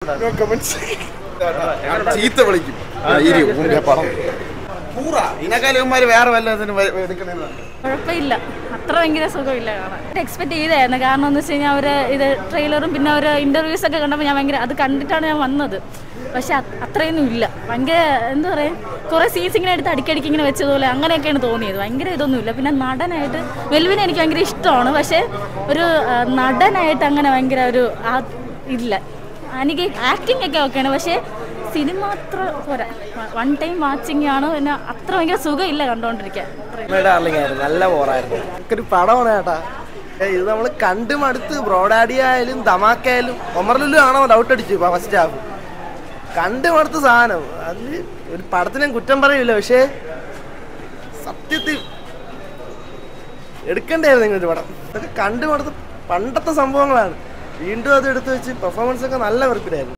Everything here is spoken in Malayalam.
ചീത്ത വിളിക്കും ഇരി, ഊന്റെ പടം പൂറ ഇതിനേക്കാളും ഇവന്മാര് വേറെ വല്ലതിനും എടുക്കണേന്ന് കുഴപ്പമില്ല അത്ര ഭയങ്കര സുഖമില്ല കാണാൻ എക്സ്പെക്ട് ചെയ്തായിരുന്നു കാരണം എന്ന് വെച്ച് കഴിഞ്ഞാൽ അവർ ഇത് ട്രെയിലറും പിന്നെ അവർ ഇന്റർവ്യൂസ് ഒക്കെ കണ്ടപ്പോൾ ഞാൻ ഭയങ്കര അത് കണ്ടിട്ടാണ് ഞാൻ വന്നത് പക്ഷെ അത് അത്രയൊന്നും ഇല്ല ഭയങ്കര എന്താ പറയുക കുറേ സീൻസ് ഇങ്ങനെ എടുത്ത് അടിക്കടിക്ക് ഇങ്ങനെ വെച്ചതുപോലെ അങ്ങനെയൊക്കെയാണ് തോന്നിയത് ഭയങ്കര ഇതൊന്നുമില്ല പിന്നെ നടനായിട്ട് വെൽവിനെ എനിക്ക് ഭയങ്കര ഇഷ്ടമാണ് പക്ഷേ ഒരു ആ, നടനായിട്ട് അങ്ങനെ ഭയങ്കര ഒരു ആ ഇല്ല എനിക്ക് ആക്ടിങ് ഒക്കെ ഓക്കെയാണ് പക്ഷേ സിനിമ അത്ര പോരാ വൺ ടൈം വാച്ചിങ് ആണ് പിന്നെ അത്ര ഭയങ്കര സുഖമില്ല കണ്ടുകൊണ്ടിരിക്കാൻ അത്രയും. ഡാർലിംഗ് ആയിരുന്നു നല്ല ബോറായിരുന്നു ഒരു പടമാണ് ചേട്ടാ ഏയ് ഇത് നമ്മൾ കണ്ടു മടുത്ത് ബ്രോഡാഡി ആയാലും ധമാക്കായാലും ഒമർലുല്ലു ആണോ ഡൗട്ട് അടിച്ചു ഫസ്റ്റ് ഹാഫ് കണ്ടു മടുത്ത സാധനം അതിൽ ഒരു പടത്തിനെ കുറ്റം പറയില്ല പക്ഷേ സത്യത്തിൽ എടുക്കണ്ടായിരുന്നു ഇങ്ങനൊരു പടം ഇതൊക്കെ കണ്ടു മടുത്ത പണ്ടത്തെ സംഭവങ്ങളാണ് വീണ്ടും അത് എടുത്തു വെച്ച് പെർഫോമൻസ് ഒക്കെ നല്ല വെറുപ്പിലായിരുന്നു